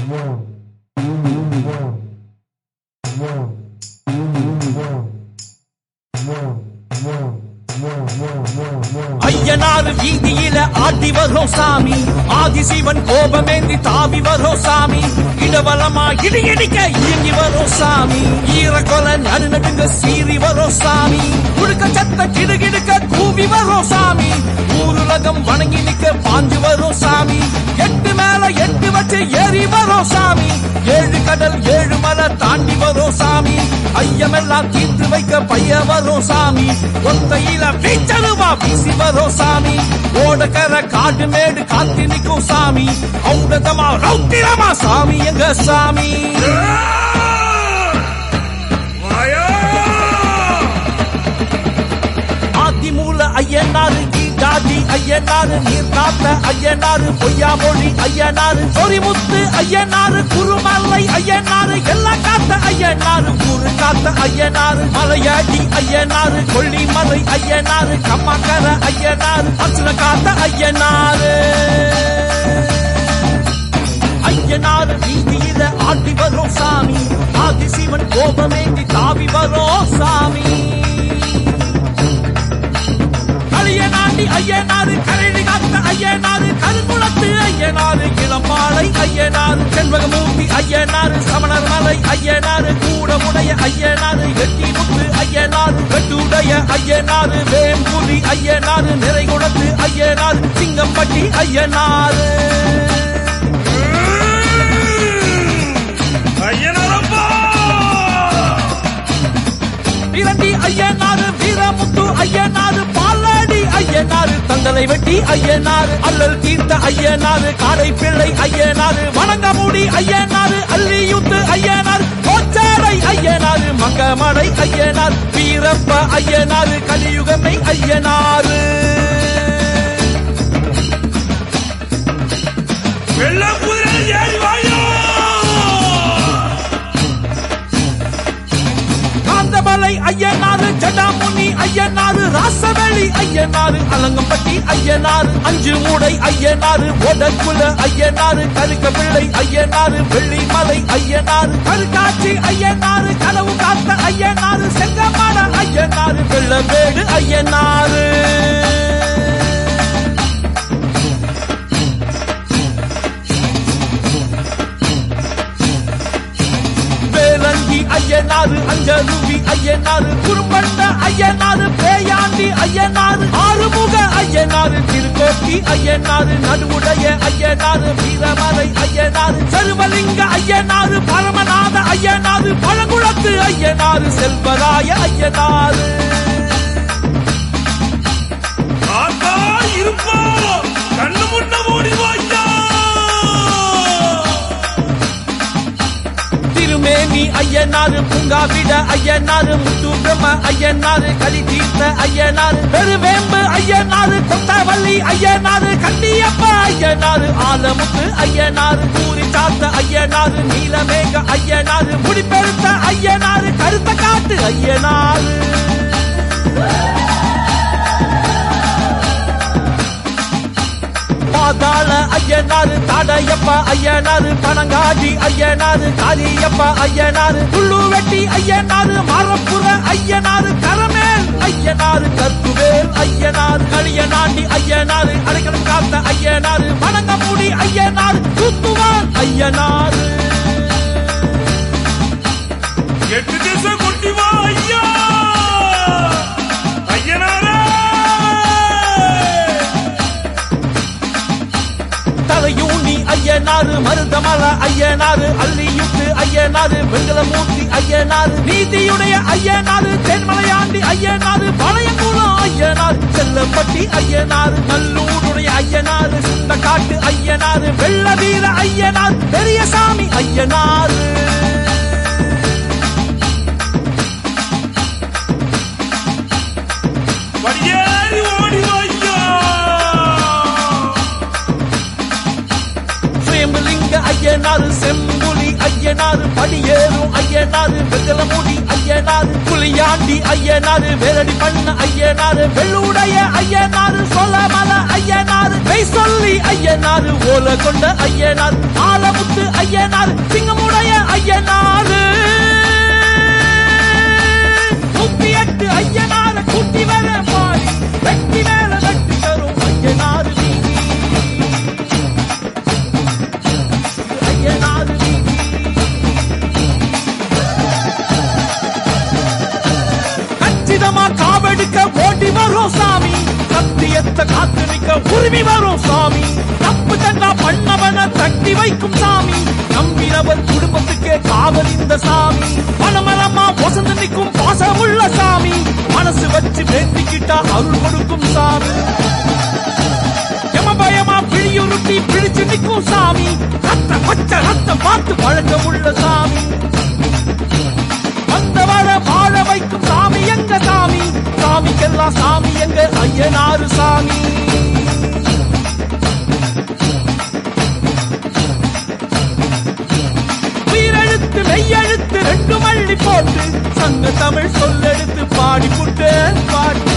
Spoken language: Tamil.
ஐயனாறு வீதியில ஆடி வரும் சாமி ஆதிசிவன் கோபமேந்தி தாவி வரும் சாமி இடவலமா இடி இடிக்க இயங்கி வரும் சாமி ஈரக்கொலை நடுநடுங்க சீறி வரும் சாமி குடுக்க சத்த கிடுகிடுக்க கூவி வரும் சாமி ஊருலகம் வணங்கி நிக்க பாஞ்சு வரும் சாமி எட்டு மேல எட்டு வச்சு ஏறி வரும் சாமி ஏழு கடல் ஏழு மலை தாண்டி வரும் சாமி ஐயமெல்லாம் தீர்த்து வைக்க பைய வரும் சாமி ஒத்தையில வீச்சலுவா வீசி வரும் சாமி ஓடக்கர காடு மேடு காத்தி நிற்கும் சாமி ஔடதமா ரௌத்திரமா சாமி எங்க சாமி ஆதிமூல ஐயனாரு ஜாதி ஐயனாரு நீர் காத்த ஐயனாரு பொய்யா மொழி ஐயனாரு சொரிமுத்து ஐயனாரு குருமலை ஐயனாரு எல்லாம் காத்த ஐயனாரு ஊரு காத்த ஐயனாரு மலையாடி ஐயனாரு கொல்லிமலை ஐயனாரு கம்மாக்கர ஐயனாரு அசுர காத்த ஐயனாரு ஐயனார் வீதியில ஆடி வரும் சாமி ஆதிசிவன் கோபமேந்தி தாவி வரும் சாமி அழியனாண்டி ஐயனாரு கரடி காத்த ஐயனாரு கருங்குளத்து ஐயனாரு இளமாலை ஐயனாரு செண்பகமூர்த்தி ஐயனாரு சமணர் மலை ஐயனாரு கூடமுடைய ஐயனாரு எட்டி முத்து ஐயனாரு வெட்டுடைய ஐயனாரு வேம்புலி ஐயனாரு நிறைகுளத்து ஐயனாரு சிங்கம்பட்டி ஐயனாரு இரண்டி ஐயனாரு வீரமுத்து ஐயனாரு பாலாடி ஐயனாரு தந்தலை வெட்டி ஐயனாரு அல்லல் தீர்த்த ஐயனாரு காடை பிள்ளை ஐயனாரு வணங்கமுடி ஐயனாரு அல்லியுத்து ஐயனாரு கோச்சாடை ஐயனாரு மங்கமடை ஐயனார் வீரப்ப ஐயனாரு கலியுகமை ஐயனாரு காந்தமலை ஐயனாரு ஜடாமுனி ஐயனாரு ராசவெளி ஐயனாரு அலங்கம்பட்டி ஐயனாரு அஞ்சு மூடை ஐயனாரு ஒடக்குல ஐயனாரு கருக்க பிள்ளை ஐயனாரு வெள்ளிமலை ஐயனாரு கருக்காட்சி ஐயனாரு கனவு காத்த ஐயனாரு செங்கமாட ஐயனாரு வெள்ளவேடு ஐயனாரு வேலங்கி ஐயனாரு அஞ்சருவி ஐயனாரு குறும்பண்ட ஐயனாரு பேயாண்டி ஐயனாரு ஆறுமுக ஐயனாரு திருக்கோட்டி ஐயனாரு நடுவுடைய ஐயனாரு வீரமலை ஐயனாரு சருவலிங்க ஐயனாரு பரமநாத ஐயனாரு பழங்குளத்து ஐயனாரு செல்வராய ஐயனாரு கண்ணு முன்ன ஓடி வாய்யா திருமேனி ஐயனாரு பூங்காவிட ஐயனாரு முத்து பிரம்ம ஐயனாரு கலி தீர்த்த ஐயனாரு பெருவேம்பு ஐயனாரு கொத்தவள்ளி ஐயனாரு கண்டியப்ப ஐயனாரு ஆலமுத்து ஐயனாரு கூறி சாத்த ஐயனாரு நீலமேக ஐயனாரு முடிப்பெருத்த ஐயனாரு கருத்த காட்டு ஐயனாரு பாதாள ஐயனாரு தாடையப்ப ஐயனாரு பனங்காடி ஐயனாரு காரியப்ப ஐயனாரு புல்லு வெட்டி ஐயனாரு மரப்புற ஐயனாரு கரமேல் ஐயனாரு கத்துவேல் ஐயனாரு களியநாண்டி ஐயனாரு அடைக்கலம் காத்த ஐயனாரு வணங்கமுடி ஐயனாரு தூத்துவான் ஐயனாரு எட்டு திசை கொட்டி வா ஐயா ஐயனாரே தலையூனி ஐயனாரு மருதமல ஐயனாரு அள்ளியுத்து ஐயனாரு வெங்கலமூர்த்தி ஐயனாரு நீதியுடைய ஐயனாரு தென்மலையாண்டி ஐயனாரு பழையங்குளம் ஐயனார் செல்லப்பட்டி ஐயனாரு நல்லூருடைய ஐயனாரு சிந்தக்காட்டு ஐயனாரு வெள்ள வீர ஐயனார் பெரியசாமி ஐயனாரு படியேறி ஓடி வாய்யா சுயம்புலிங்க ஐயனாரு செம்புலி ஐயனாரு படியேறும் ஐயனாரு வெங்கலமுடி ஐயனாரு புலியாண்டி ஐயனாரு வேலடி பண்ண ஐயனாரு வெள்ளுடைய ஐயனாரு சொலமல ஐயனாரு மெய் சொல்லி ஐயனாரு ஓல கொண்ட ஐயனார் ஆலமுத்து ஐயனார் உரிமை வரும் சாமி தப்பு தண்டா பண்ணவன தட்டி வைக்கும் சாமி நம்பினவர் குடும்பத்துக்கே காவல் இந்த சாமி மனமரமா வசந்து நிற்கும் பாசமுள்ள சாமி மனசு வச்சு வேண்டிக்கிட்டா அருள் கொடுக்கும் சாமி எம பயமா பிழியுருட்டி பிடிச்சு நிற்கும் சாமி ரத்த பச்சை ரத்தம் பார்த்து பழக்கமுள்ள சாமி வந்தவர வாழ வைக்கும் சாமி எங்க சாமி சாமிக்கெல்லாம் சாமி எங்க ஐயனாறு சாமி உயிரெழுத்து மெய்யெழுத்து ரெண்டு மள்ளி போட்டு சங்க தமிழ் சொல்லெடுத்து பாடி புட்டு பாட்டு